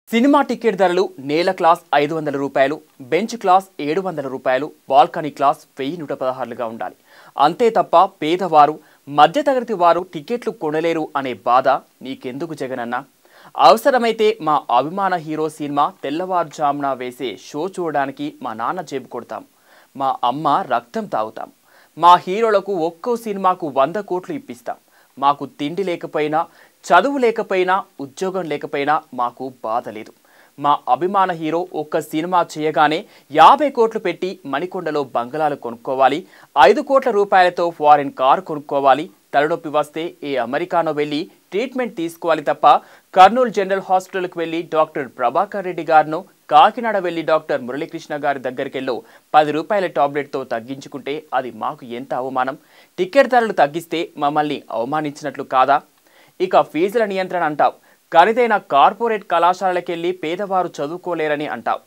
cinema ticket ధరలు నేల class ఐదు వందల రూపాయలు బెంచ్ క్లాస్ ఏడు వందల రూపాయలు బాల్కనీ క్లాస్ వెయ్యి నూట పదహారులుగా ఉండాలి అంతే తప్ప పేదవారు మధ్యతరగతి వారు టికెట్లు కొనలేరు అనే బాధ నీకెందుకు జగనన్న అవసరమైతే మా అభిమాన హీరో సినిమా తెల్లవారుజామున వేసే షో చూడడానికి మా నాన్న జేబు కొడతాం మా అమ్మ రక్తం తాగుతాం మా హీరోలకు ఒక్కో సినిమాకు వంద కోట్లు ఇప్పిస్తాం మాకు తిండి లేకపోయినా చదువు లేకపోయినా ఉద్యోగం లేకపోయినా మాకు బాధ లేదు మా అభిమాన హీరో ఒక్క సినిమా చేయగానే యాభై కోట్లు పెట్టి మణికొండలో బంగళాలు కొనుక్కోవాలి ఐదు కోట్ల రూపాయలతో ఫారిన్ కారు కొనుక్కోవాలి తలనొప్పి వస్తే ఏ అమెరికానో వెళ్ళి ట్రీట్మెంట్ తీసుకోవాలి తప్ప కర్నూలు జనరల్ హాస్పిటల్కి వెళ్ళి డాక్టర్ ప్రభాకర్ రెడ్డి గారిను కాకినాడ వెళ్ళి డాక్టర్ మురళీకృష్ణ గారి దగ్గరికెళ్ళో పది రూపాయల టాబ్లెట్తో తగ్గించుకుంటే అది మాకు ఎంత అవమానం టికెట్ ధరలు తగ్గిస్తే మమ్మల్ని అవమానించినట్లు కాదా ఇక ఫీజుల నియంత్రణ అంటావు ఖరీదైన కార్పొరేట్ కళాశాలకెళ్ళి పేదవారు చదువుకోలేరని అంటావు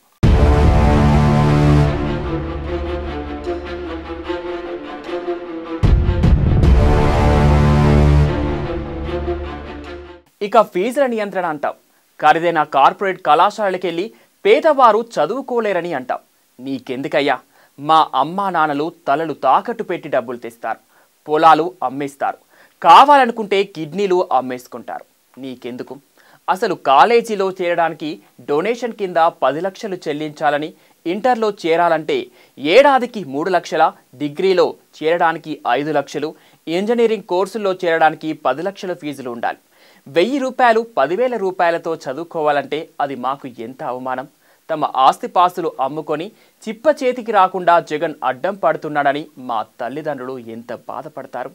ఇక ఫీజుల నియంత్రణ అంటావు ఖరీదైన కార్పొరేట్ కళాశాలకెళ్ళి పేదవారు చదువుకోలేరని అంటావు నీకెందుకయ్యా మా అమ్మా నాన్నలు తలలు తాకట్టు పెట్టి డబ్బులు తెస్తారు పొలాలు అమ్మేస్తారు కావాలనుకుంటే కిడ్నీలు అమ్మేసుకుంటారు నీకెందుకు అసలు కాలేజీలో చేరడానికి డొనేషన్ కింద పది లక్షలు చెల్లించాలని ఇంటర్లో చేరాలంటే ఏడాదికి మూడు లక్షల డిగ్రీలో చేరడానికి ఐదు లక్షలు ఇంజనీరింగ్ కోర్సుల్లో చేరడానికి పది లక్షల ఫీజులు ఉండాలి వెయ్యి రూపాయలు పదివేల రూపాయలతో చదువుకోవాలంటే అది మాకు ఎంత అవమానం తమ ఆస్తిపాస్తులు అమ్ముకొని చిప్ప చేతికి రాకుండా జగన్ అడ్డం పడుతున్నాడని మా తల్లిదండ్రులు ఎంత బాధపడతారు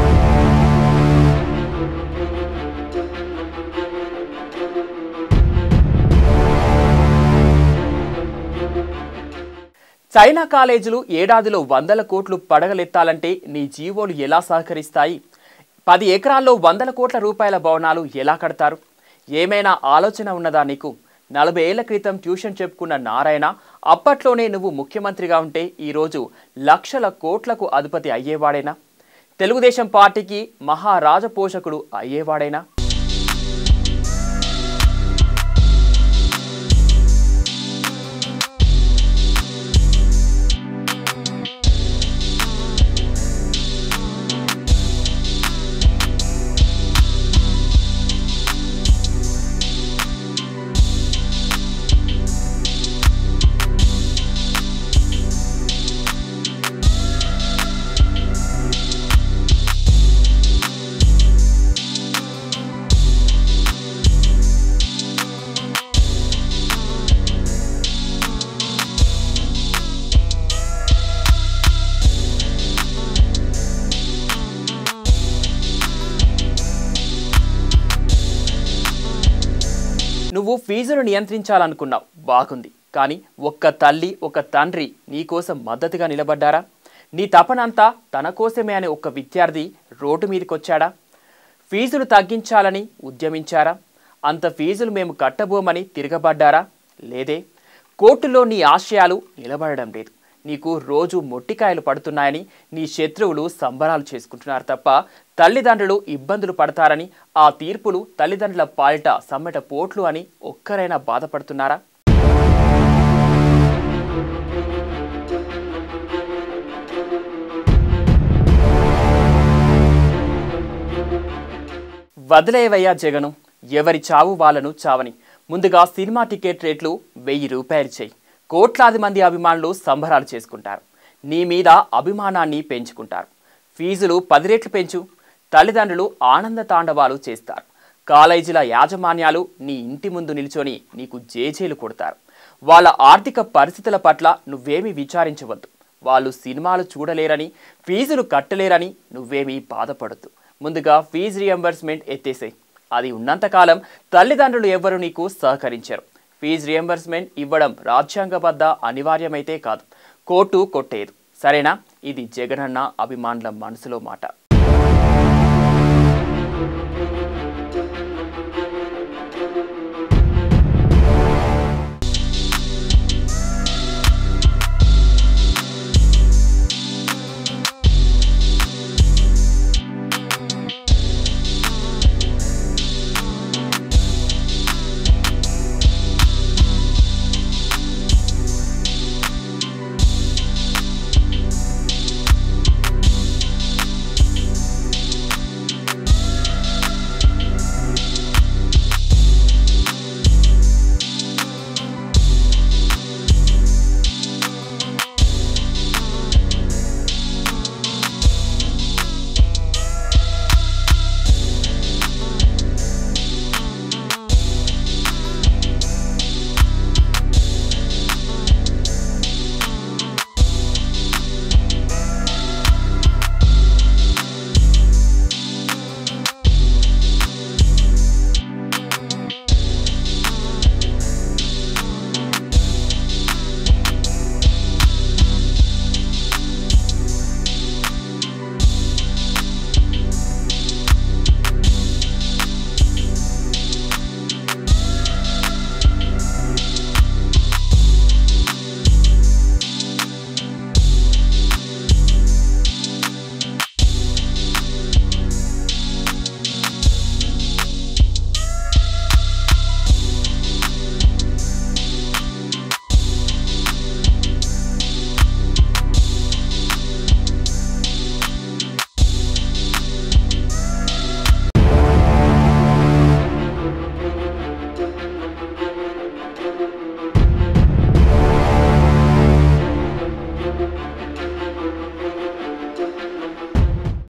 చైనా కాలేజీలు ఏడాదిలో వందల కోట్లు పడగలెత్తాలంటే నీ జీవోలు ఎలా సహకరిస్తాయి పది ఎకరాల్లో వందల కోట్ల రూపాయల భవనాలు ఎలా కడతారు ఏమైనా ఆలోచన ఉన్నదా నీకు నలభై ఏళ్ల క్రితం ట్యూషన్ చెప్పుకున్న నారాయణ అప్పట్లోనే నువ్వు ముఖ్యమంత్రిగా ఉంటే ఈరోజు లక్షల కోట్లకు అధిపతి అయ్యేవాడేనా తెలుగుదేశం పార్టీకి మహారాజపోషకుడు అయ్యేవాడేనా నువ్వు ఫీజును నియంత్రించాలనుకున్నావు బాగుంది కానీ ఒక్క తల్లి ఒక తండ్రి నీకోసం మద్దతుగా నిలబడ్డారా నీ తపనంతా తన కోసమే అనే ఒక్క విద్యార్థి రోడ్డు మీదకొచ్చాడా ఫీజులు తగ్గించాలని ఉద్యమించారా అంత ఫీజులు మేము కట్టబోమని తిరగబడ్డారా లేదే కోర్టులో నీ ఆశయాలు నిలబడడం లేదు నీకు రోజు మొట్టికాయలు పడుతున్నాయని నీ శత్రువులు సంబరాలు చేసుకుంటున్నారు తప్ప తల్లిదండ్రులు ఇబ్బందులు పడతారని ఆ తీర్పులు తల్లిదండ్రుల పాలిట సమ్మెట పోట్లు అని ఒక్కరైనా బాధపడుతున్నారా వదిలేవయ్యా జగను ఎవరి చావు వాళ్ళను చావని ముందుగా సినిమా టికెట్ రేట్లు వెయ్యి రూపాయలు చేయి కోట్లాది మంది అభిమానులు సంబరాలు చేసుకుంటారు నీ మీద అభిమానాన్ని పెంచుకుంటారు ఫీజులు పది రెట్లు పెంచు తల్లిదండ్రులు ఆనంద తాండవాలు చేస్తారు కాలేజీల యాజమాన్యాలు నీ ఇంటి ముందు నిల్చొని నీకు జేజేలు కొడతారు వాళ్ళ ఆర్థిక పరిస్థితుల పట్ల నువ్వేమీ విచారించవద్దు వాళ్ళు సినిమాలు చూడలేరని ఫీజులు కట్టలేరని నువ్వేమీ బాధపడద్దు ముందుగా ఫీజు రియంబర్స్మెంట్ ఎత్తేసే అది ఉన్నంతకాలం తల్లిదండ్రులు ఎవ్వరూ నీకు సహకరించరు ఫీజు రియంబర్స్మెంట్ ఇవ్వడం రాజ్యాంగబద్ధ అనివార్యమైతే కాదు కోర్టు కొట్టేదు సరేనా ఇది జగనన్న అభిమానుల మనసులో మాట